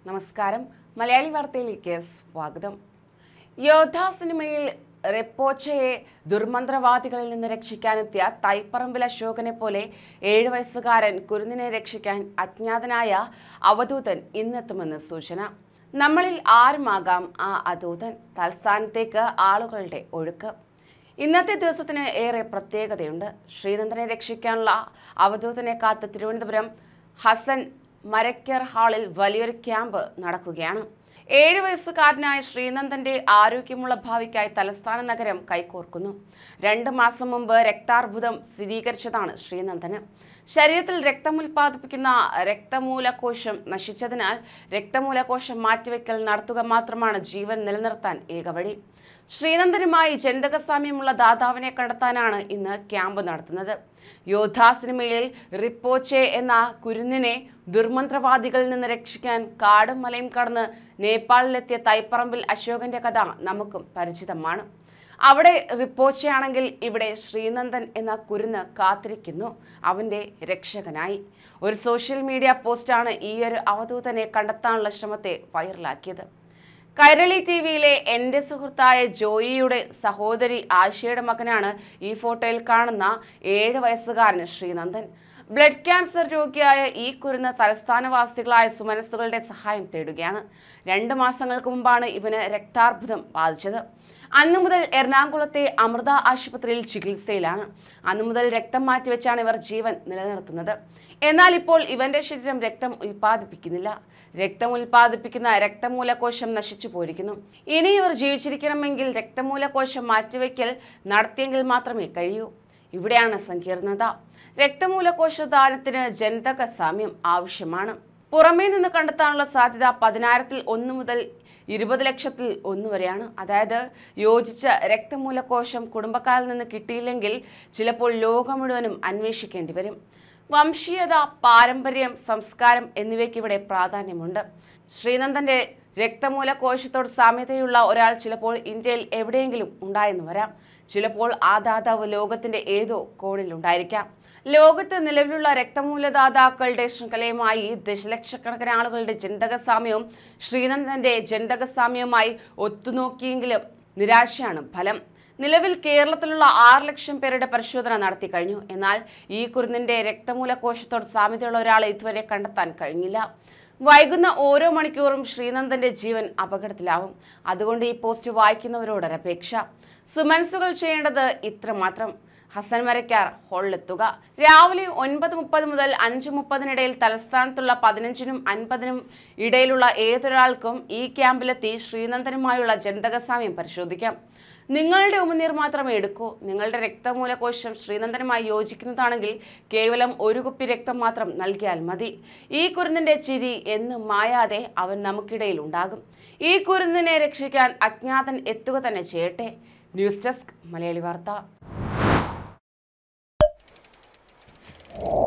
നമസ്കാരം മലയാളി വാർത്തയിലേക്ക് സ്വാഗതം യോദ്ധ സിനിമയിൽ റെപ്പോച്ചയെ ദുർമന്ത്രവാദികളിൽ നിന്ന് രക്ഷിക്കാനെത്തിയ തൈപ്പറമ്പിൽ അശോകനെ പോലെ ഏഴു വയസ്സുകാരൻ കുരുന്നിനെ രക്ഷിക്കാൻ അജ്ഞാതനായ അവധൂതൻ ഇന്നെത്തുമെന്ന് സൂചന നമ്മളിൽ ആരുമാകാം ആ അതൂതൻ തൽസ്ഥാനത്തേക്ക് ആളുകളുടെ ഒഴുക്ക് ഇന്നത്തെ ദിവസത്തിന് ഏറെ പ്രത്യേകതയുണ്ട് ശ്രീനന്ദനെ രക്ഷിക്കാനുള്ള അവധൂതനെ കാത്ത് തിരുവനന്തപുരം ഹസൻ മരക്കർ ഹാളിൽ വലിയൊരു ക്യാമ്പ് നടക്കുകയാണ് ഏഴ് വയസ്സുകാരനായ ശ്രീനന്ദന്റെ ആരോഗ്യമുള്ള ഭാവിക്കായി തലസ്ഥാന നഗരം കൈകോർക്കുന്നു രണ്ട് മാസം മുമ്പ് രക്താർബുദം സ്ഥിരീകരിച്ചതാണ് ശ്രീനന്ദന് ശരീരത്തിൽ രക്തം ഉൽപ്പാദിപ്പിക്കുന്ന രക്തമൂലകോശം നശിച്ചതിനാൽ രക്തമൂലകോശം മാറ്റിവെക്കൽ നടത്തുക മാത്രമാണ് ജീവൻ നിലനിർത്താൻ ഏക വഴി ശ്രീനന്ദനുമായി ജനിതകസാമ്യമുള്ള ദാതാവിനെ കണ്ടെത്താനാണ് ഇന്ന് ക്യാമ്പ് നടത്തുന്നത് യോദ്ധാ സിനിമയിൽ റിപ്പോച്ചെ എന്ന കുരുന്നിനെ ദുർമന്ത്രവാദികളിൽ നിന്ന് രക്ഷിക്കാൻ കാടും മലയും കടന്ന് നേപ്പാളിലെത്തിയ തൈപ്പറമ്പിൽ അശോകന്റെ കഥ നമുക്കും പരിചിതമാണ് അവിടെ റിപ്പോച്ചയാണെങ്കിൽ ഇവിടെ ശ്രീനന്ദൻ എന്ന കുരുന്ന് കാത്തിരിക്കുന്നു അവൻ്റെ രക്ഷകനായി ഒരു സോഷ്യൽ മീഡിയ പോസ്റ്റാണ് ഈ ഒരു അവധൂതനെ കണ്ടെത്താനുള്ള ശ്രമത്തെ വൈറലാക്കിയത് കൈരളി ടി വിയിലെ എൻ്റെ സുഹൃത്തായ ജോയിയുടെ സഹോദരി ആശയുടെ മകനാണ് ഈ ഫോട്ടോയിൽ കാണുന്ന ഏഴ് വയസ്സുകാരൻ ശ്രീനന്ദൻ ബ്ലഡ് ക്യാൻസർ രോഗിയായ ഈ കുരുന്ന് തലസ്ഥാനവാസികളായ സുമനസ്സുകളുടെ സഹായം തേടുകയാണ് രണ്ട് മാസങ്ങൾക്ക് മുമ്പാണ് ഇവന് രക്താർബുദം ബാധിച്ചത് അന്നു മുതൽ എറണാകുളത്തെ അമൃത ആശുപത്രിയിൽ ചികിത്സയിലാണ് അന്നു മുതൽ രക്തം മാറ്റിവെച്ചാണ് ഇവർ ജീവൻ നിലനിർത്തുന്നത് എന്നാൽ ഇപ്പോൾ ഇവന്റെ ശരീരം രക്തം ഉൽപ്പാദിപ്പിക്കുന്നില്ല രക്തം ഉൽപ്പാദിപ്പിക്കുന്ന രക്തമൂലകോശം നശിച്ചു പോയിരിക്കുന്നു ഇനി ഇവർ ജീവിച്ചിരിക്കണമെങ്കിൽ രക്തമൂലകോശം മാറ്റിവെക്കൽ നടത്തിയെങ്കിൽ മാത്രമേ കഴിയൂ ഇവിടെയാണ് സങ്കീർണത രക്തമൂലകോശ ദാനത്തിന് ജനിതക സാമ്യം ആവശ്യമാണ് പുറമേ നിന്ന് കണ്ടെത്താനുള്ള സാധ്യത പതിനായിരത്തിൽ ഒന്ന് മുതൽ ഇരുപത് ലക്ഷത്തിൽ ഒന്ന് വരെയാണ് അതായത് യോജിച്ച രക്തമൂലകോശം കുടുംബക്കാരിൽ നിന്ന് കിട്ടിയില്ലെങ്കിൽ ചിലപ്പോൾ ലോകം മുഴുവനും അന്വേഷിക്കേണ്ടി വരും വംശീയത പാരമ്പര്യം സംസ്കാരം എന്നിവയ്ക്ക് ഇവിടെ പ്രാധാന്യമുണ്ട് ശ്രീനന്ദന്റെ രക്തമൂലകോശത്തോട് സാമ്യതയുള്ള ഒരാൾ ചിലപ്പോൾ ഇന്ത്യയിൽ എവിടെയെങ്കിലും ഉണ്ടായെന്ന് വരാം ചിലപ്പോൾ ആ ദാതാവ് ലോകത്തിന്റെ ഏതോ കോണിലുണ്ടായിരിക്കാം ലോകത്ത് നിലവിലുള്ള രക്തമൂലദാതാക്കളുടെ ശൃംഖലയുമായി ദശലക്ഷക്കണക്കിന് ആളുകളുടെ ജനിതകസാമ്യവും ശ്രീനന്ദന്റെ ജനിതകസാമ്യവുമായി ഒത്തുനോക്കിയെങ്കിലും നിരാശയാണ് ഫലം നിലവിൽ കേരളത്തിലുള്ള ആറ് ലക്ഷം പേരുടെ പരിശോധന നടത്തി കഴിഞ്ഞു എന്നാൽ ഈ കുരുന്നിന്റെ രക്തമൂലകോശത്തോട് സാമ്യതയുള്ള ഒരാളെ ഇതുവരെ കണ്ടെത്താൻ കഴിഞ്ഞില്ല വൈകുന്ന ഓരോ മണിക്കൂറും ശ്രീനന്ദന്റെ ജീവൻ അപകടത്തിലാവും അതുകൊണ്ട് ഈ പോസ്റ്റ് വായിക്കുന്നവരോട് ഒരപേക്ഷ സുമൻസുകൾ ചെയ്യേണ്ടത് ഇത്രമാത്രം ഹസൻ മരക്കാർ ഹോളിലെത്തുക രാവിലെ ഒൻപത് മുപ്പത് മുതൽ അഞ്ച് മുപ്പതിനിടയിൽ തലസ്ഥാനത്തുള്ള പതിനഞ്ചിനും അൻപതിനും ഇടയിലുള്ള ഏതൊരാൾക്കും ഈ ക്യാമ്പിലെത്തി ശ്രീനന്ദനുമായുള്ള ജനിതകസാമ്യം പരിശോധിക്കാം നിങ്ങളുടെ ഉമിനീർ മാത്രമേ എടുക്കൂ നിങ്ങളുടെ രക്തമൂലകോശം ശ്രീനന്ദനുമായി യോജിക്കുന്നതാണെങ്കിൽ കേവലം ഒരു കുപ്പി രക്തം മാത്രം നൽകിയാൽ മതി ഈ കുരുന്നിന്റെ ചിരി എന്നും മായാതെ അവൻ നമുക്കിടയിൽ ഉണ്ടാകും ഈ കുരുന്നിനെ രക്ഷിക്കാൻ അജ്ഞാതൻ എത്തുക തന്നെ ചെയ്യട്ടെ ന്യൂസ് ഡെസ്ക് മലയാളി വാർത്ത